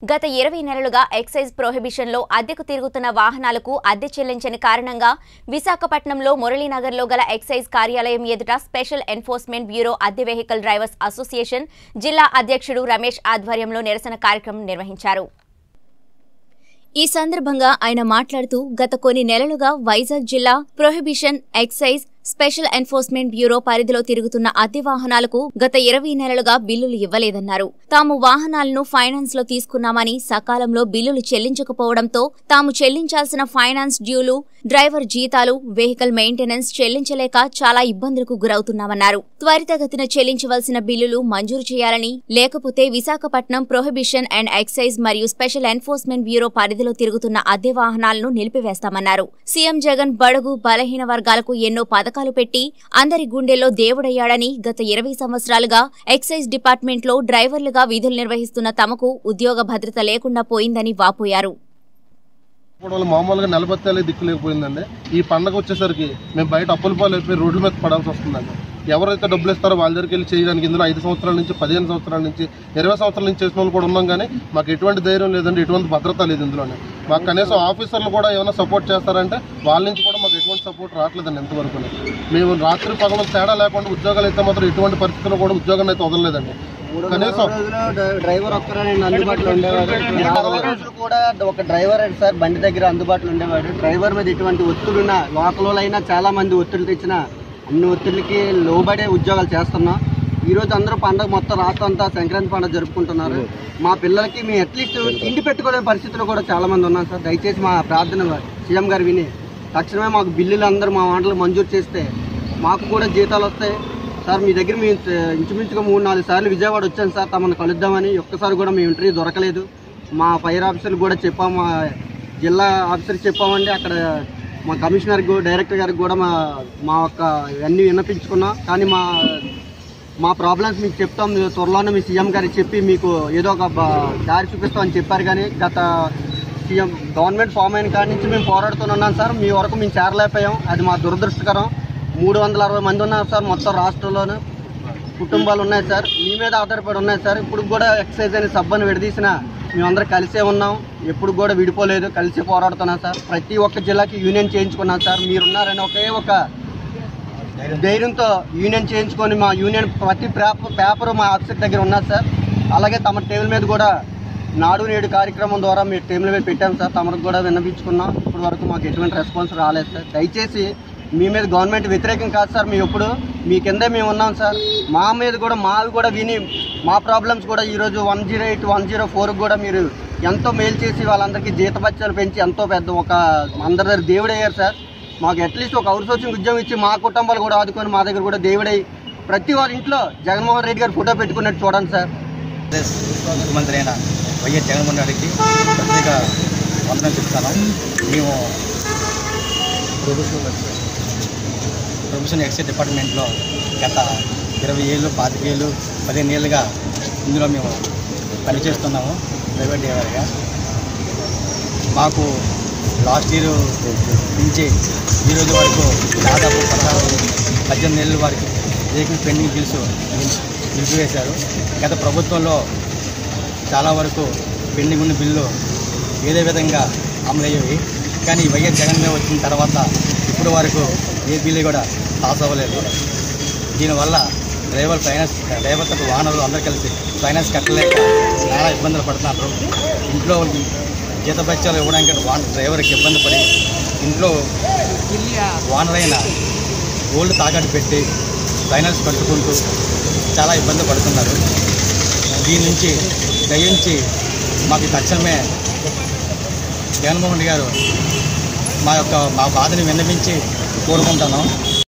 గత ఇరవై నెలలుగా ఎక్సైజ్ ప్రొహిబిషన్లో అద్దెకు తిరుగుతున్న వాహనాలకు అద్దె చెల్లించని కారణంగా విశాఖపట్నంలో మురళీనగర్లో గల ఎక్సైజ్ కార్యాలయం ఎదుట స్పెషల్ ఎన్ఫోర్స్మెంట్ బ్యూరో అద్దె వెహికల్ డ్రైవర్స్ అసోసియేషన్ జిల్లా అధ్యక్షుడు రమేష్ ఆధ్వర్యంలో నిరసన కార్యక్రమం నిర్వహించారు ఈ సందర్భంగా ఆయన మాట్లాడుతూ గత కొన్ని నెలలుగా వైజాగ్ జిల్లా prohibition excise special enforcement bureau పరిధిలో తిరుగుతున్న అద్దె వాహనాలకు గత ఇరవై నెలలుగా బిల్లులు ఇవ్వలేదన్నారు తాము వాహనాలను ఫైనాన్స్ లో తీసుకున్నామని సకాలంలో బిల్లులు చెల్లించకపోవడంతో తాము చెల్లించాల్సిన ఫైనాన్స్ డ్యూలు డ్రైవర్ జీతాలు వెహికల్ మెయింటెనెన్స్ చెల్లించలేక చాలా ఇబ్బందులకు గురవుతున్నామన్నారు త్వరితగతిన చెల్లించవలసిన బిల్లులు మంజూరు చేయాలని లేకపోతే విశాఖపట్నం ప్రొహిబిషన్ అండ్ ఎక్సైజ్ మరియు స్పెషల్ ఎన్ఫోర్స్మెంట్ బ్యూరో పరిధిలో తిరుగుతున్న అద్దె వాహనాలను నిలిపివేస్తామన్నారు సీఎం జగన్ బడుగు బలహీన వర్గాలకు ఎన్నో పథకాలు పెట్టి అందరి గుండెల్లో దేవుడయ్యాడని గత ఇరవై సంవత్సరాలుగా ఎక్సైజ్ డిపార్ట్మెంట్లో డ్రైవర్లుగా విధులు నిర్వహిస్తున్న తమకు ఉద్యోగ భద్రత లేకుండా పోయిందని వాపోయారు ఇప్పుడు వాళ్ళు మామూలుగా నిలబెత్తాలే దిక్కు లేకపోయిందండి ఈ పండగ వచ్చేసరికి మేము బయట అప్పుల పాలు అయిపోయి రోడ్ల మీద పడాల్సి వస్తుందండి ఎవరైతే డబ్బులు ఇస్తారో వాళ్ళ దగ్గరికి వెళ్ళి చేయడానికి ఇందులో ఐదు సంవత్సరాల నుంచి పదిహేను సంవత్సరాల నుంచి ఇరవై సంవత్సరాల నుంచి చేసిన వాళ్ళు కూడా ఉన్నాం కానీ మాకు ఎటువంటి ధైర్యం లేదండి ఎటువంటి భద్రత లేదు ఇందులోనే మాకు కనీసం ఆఫీసర్లు కూడా ఏమైనా సపోర్ట్ చేస్తారంటే వాళ్ళ నుంచి కూడా మాకు ఎటువంటి సపోర్ట్ రావట్లేదండి ఎంతవరకు మేము రాత్రి పగలు తేడా లేకుండా ఉద్యోగాలు అయితే మాత్రం ఎటువంటి పరిస్థితుల్లో కూడా ఉద్యోగాన్ని అయితే వదలలేదండి కనీసం రోజులు డ్రై- డ్రైవర్ ఒక్కరే నేను అందుబాటులో ఉండేవాడు నాలుగు రోజులు కూడా ఒక డ్రైవర్ అండి సార్ బండి దగ్గర అందుబాటులో ఉండేవాడు డ్రైవర్ మీద ఎటువంటి ఒత్తిడున్నా లోకల్ అయినా చాలా మంది ఒత్తిడి తెచ్చిన అన్ని ఒత్తిడికి లోబడే ఉద్యోగాలు చేస్తున్నాం ఈ రోజు అందరూ పండగ మొత్తం రాత్రి అంతా సంక్రాంతి పండుగ జరుపుకుంటున్నారు మా పిల్లలకి మేము అట్లీస్ట్ ఇంటి పెట్టుకోలేని పరిస్థితులు కూడా చాలా మంది ఉన్నాం సార్ దయచేసి మా ప్రార్థన సీఎం గారు విని తక్షణమే మాకు బిల్లులు అందరూ మా వంటలు మంజూరు చేస్తే మాకు కూడా జీతాలు వస్తాయి సార్ మీ దగ్గర మేము ఇంచుమించుగా మూడు నాలుగు సార్లు విజయవాడ వచ్చాను సార్ తమను కలుద్దామని ఒక్కసారి కూడా మీ ఇంటర్వ్యూ దొరకలేదు మా ఫైర్ ఆఫీసర్లు కూడా చెప్పాము మా జిల్లా ఆఫీసర్కి చెప్పామండి అక్కడ మా కమిషనర్ డైరెక్టర్ గారికి కూడా మా మా యొక్క ఇవన్నీ విన్నపించుకున్నాం కానీ మా మా ప్రాబ్లమ్స్ మీకు చెప్తాం మీరు త్వరలోనే మీ సీఎం గారికి చెప్పి మీకు ఏదో ఒక బ- దారి చూపిస్తామని చెప్పారు కానీ గత సీఎం గవర్నమెంట్ ఫామ్ అయిన కాడి నుంచి మేము పోరాడుతున్నాం సార్ మీ వరకు మేము చేరలేకపోయాం అది మా దురదృష్టకరం మూడు వందల అరవై మంది ఉన్నారు సార్ మొత్తం రాష్ట్రంలోనూ కుటుంబాలు ఉన్నాయి సార్ మీ మీద ఆధారపడి ఉన్నాయి సార్ ఇప్పుడు కూడా ఎక్సైజ్ అనే సబ్బను విడదీసిన మేమందరం కలిసే ఉన్నాం ఎప్పుడు కూడా విడిపోలేదు కలిసి పోరాడుతున్నాం సార్ ప్రతి ఒక్క జిల్లాకి యూనియన్ చేయించుకున్నాం సార్ మీరున్నారని ఒకే ఒక ధైర్యంతో యూనియన్ చేయించుకొని మా యూనియన్ ప్రతి పేపర్ పేపర్ మా ఆఫీసర్ దగ్గర ఉన్నది సార్ అలాగే తమ టేబుల్ మీద కూడా నాడు నేడు కార్యక్రమం ద్వారా మీ టేబుల్ మీద పెట్టాం సార్ తమకు కూడా విన్నపించుకున్నాం ఇప్పటి వరకు మాకు ఎటువంటి రెస్పాన్స్ రాలేదు సార్ దయచేసి మీ మీద గవర్నమెంట్ వ్యతిరేకం కాదు సార్ మీ ఎప్పుడు మీ కిందే మేము ఉన్నాం సార్ మా మీద కూడా మావి కూడా విని మా ప్రాబ్లమ్స్ కూడా ఈరోజు one zero eight one zero ఫోర్కి కూడా మీరు ఎంతో మేలు చేసి వాళ్ళందరికీ జీతభత్యాలు పెంచి ఎంతో పెద్ద ఒక అందరి దగ్గర దేవుడు అయ్యారు సార్ మాకు అట్లీస్ట్ ఒక అవుట్ సోర్సింగ్ ఉద్యోగం ఇచ్చి మా కుటుంబాలు కూడా ఆదుకొని మా దగ్గర కూడా దేవుడై ప్రతి వారి ఇంట్లో జగన్మోహన్ రెడ్డి గారు ఫోటో పెట్టుకున్నట్టు చూడండి సార్ ఆంధ్రప్రదేశ్ ముఖ్యమంత్రి అయిన వైఎస్ జగన్మోహన్ రెడ్డికి ప్రత్యేక వందనం చెప్తాను మేము ప్రొఫెషనల్ ఎక్సైజ్ డిపార్ట్మెంట్లో గత ఇరవై ఏళ్ళు పాతిక ఏళ్ళు పదిహేను ఏళ్ళుగా ఇందులో మేము పనిచేస్తున్నాము ప్రైవేట్ డ్రైవర్గా మాకు లాస్ట్ ఇయర్ నుంచి ఈ రోజు వరకు దాదాపు పదహారు పద్దెనిమిది ఏళ్ళ వరకు వెహికల్ పెండింగ్ బిల్స్ నిలిపివేశారు గత ప్రభుత్వంలో చాలా వరకు పెండింగ్ ఉన్న బిల్లు ఏదే విధంగా అమలయ్యేవి కానీ వైఎస్ జగన్ గారు వచ్చిన తర్వాత ఇప్పటి వరకు ఏ బిల్లు కూడా పాస్ అవ్వలేదు దీనివల్ల డ్రైవర్ ఫైనాన్స్ డ్రైవర్ తప్ప వాహనాలు అందరూ కలిసి ఫైనాన్స్ కట్టలేక చాలా ఇబ్బందులు పడుతున్నారు ఇంట్లో జీతభత్యాలు ఇవ్వడానికి వాన్ డ్రైవర్కి ఇబ్బంది పడి ఇంట్లో ఓనర్ అయిన గోల్డ్ తాకట్టు పెట్టి ఫైనాన్స్ కట్టుకుంటూ చాలా ఇబ్బంది పడుతున్నారు దీని నుంచి దయించి మాకు తక్షణమే జగన్మోహన్ రెడ్డి గారు మా యొక్క మా బాధని విన్నవించి కోరుకుంటున్నాం